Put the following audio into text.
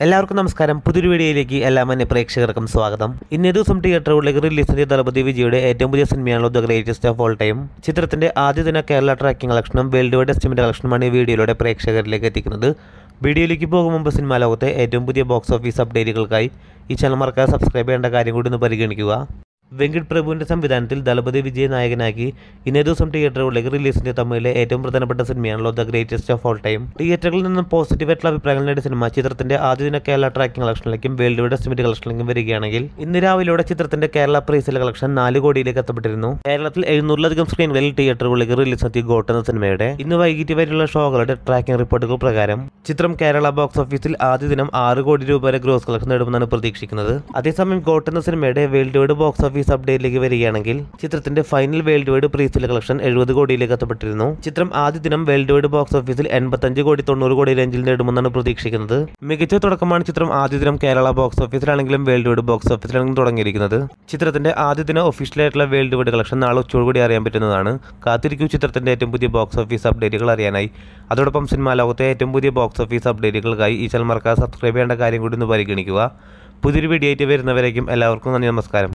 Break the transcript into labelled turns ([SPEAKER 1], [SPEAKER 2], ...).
[SPEAKER 1] എല്ലാവർക്കും നമസ്കാരം പുതിയൊരു വീഡിയോയിലേക്ക് എല്ലാ മന്യ പ്രേക്ഷകർക്കും സ്വാഗതം ഇന്നേ ദിവസം തിയേറ്ററുകളിലേക്ക് റിലീസ് ചെയ്ത ദളപതി വിജയുടെ ഏറ്റവും പുതിയ സിനിമയാണല്ലോ the greatest of all time ചിത്രത്തിന്റെ ആദ്യ ദിന കേരള ട്രാക്കിംഗ് കളക്ഷനും വേൾഡ് വൈഡ് എസ്റ്റിമേറ്റ് കളക്ഷനുമാണ് ഈ വീഡിയോയിലൂടെ പ്രേക്ഷകരിലേക്ക് എത്തിക്കുന്നത് വീഡിയോയിലേക്ക് പോകും മുമ്പ് സിനിമാ ലോകത്തെ ഏറ്റവും പുതിയ ബോക്സ് ഓഫീസ് അപ്ഡേറ്റുകൾക്കായി ഈ ചാനൽ മറക്കാതെ സബ്സ്ക്രൈബ് ചെയ്യേണ്ട കാര്യം കൂടി ഒന്ന് പരിഗണിക്കുക വെങ്കട് പ്രഭുവിന്റെ സംവിധാനത്തിൽ ദളപതി വിജയ് നായകനാക്കി ഇന്നേ ദിവസം തിയേറ്ററുകളിലേക്ക് റിലീസ് ചെയ്ത തമിഴിലെ ഏറ്റവും പ്രധാനപ്പെട്ട സിനിമയാണല്ലോ the greatest of all time തിയേറ്ററുകളിൽ നിന്നും പോസിറ്റീവ് ആയിട്ടുള്ള അഭിപ്രായങ്ങൾ നേടിയ സിനിമ ചിത്രത്തിന്റെ ആദ്യ ദിന കേരള ട്രാക്കിംഗ് കളക്ഷനിലേക്കും വേൾഡ് വൈഡ് എസ്റ്റിമേറ്റ് കളക്ഷനിലേക്കും വരികയാണെങ്കിൽ ഇന്ന് രാവിലെയോടെ ചിത്രത്തിന്റെ കേരള പ്രീസെയിൽ കളക്ഷൻ നാല് കോടിയിലേക്ക് എത്തപ്പെട്ടിരുന്നു കേരളത്തിൽ എഴുന്നൂറിലധികം സ്ക്രീനുകളിൽ തിയേറ്ററുകളിലേക്ക് റിലീസ് എത്തിയ ഗോട്ട് എന്ന സിനിമയുടെ ഇന്ന് വൈകിട്ട് വരെയുള്ള ഷോകളുടെ ട്രാക്കിംഗ് റിപ്പോർട്ടുകൾ പ്രകാരം ചിത്രം കേരള ബോക്സ് ഓഫീസിൽ ആദ്യ ദിനം ആറ് കോടി രൂപ വരെ ഗ്രോസ് കളക്ഷൻ നേടുമെന്നാണ് പ്രതീക്ഷിക്കുന്നത് അതേസമയം ഗോട്ട് എന്ന സിനിമയുടെ വേൾഡ് വൈഡ് ബോക്സ് ഓഫീസ് അപ്ഡേറ്റിലേക്ക് വരികയാണെങ്കിൽ ചിത്രത്തിന്റെ final world wide presale collection എഴുപത് കോടിയിലേക്ക് എത്തപ്പെട്ടിരുന്നു ചിത്രം ആദ്യ ദിനം വേൾഡ് വൈഡ് ബോക്സ് ഓഫീസിൽ എൺപത്തഞ്ച് കോടി തൊണ്ണൂറ് കോടി റേഞ്ചിൽ നേടുമെന്നാണ് പ്രതീക്ഷിക്കുന്നത് മികച്ച തുടക്കമാണ് ചിത്രം ആദ്യ ദിനം കേരള ബോക്സ് ഓഫീസിലാണെങ്കിലും വേൾഡ് വൈഡ് ബോക്സ് ഓഫീസിലാണെങ്കിലും തുടങ്ങിയിരിക്കുന്നത് ചിത്രത്തിന്റെ ആദ്യ ദിന ഒഫീഷ്യലായിട്ടുള്ള വേൾഡ് വൈഡ് കളക്ഷൻ നാളെ ഉച്ചയോടുകൂടി അറിയാൻ പറ്റുന്നതാണ് കാത്തിരിക്കൂ ചിത്രത്തിന്റെ ഏറ്റവും പുതിയ ബോക്സ് ഓഫീസ് അപ്ഡേറ്റുകൾ അറിയാനായി അതോടൊപ്പം സിനിമാ ലോകത്തെ ഏറ്റവും പുതിയ ബോക്സ് ഓഫീസ് അപ്ഡേറ്റുകൾക്കായി ഈ ചാനൽ മറക്കാതെ സബ്സ്ക്രൈബ് ചെയ്യേണ്ട കാര്യം കൂടി ഒന്ന് പരിഗണിക്കുക പുതിയൊരു വീഡിയോ ആയിട്ട് വരുന്നവരേക്കും എല്ലാവർക്കും നന്ദി നമസ്കാരം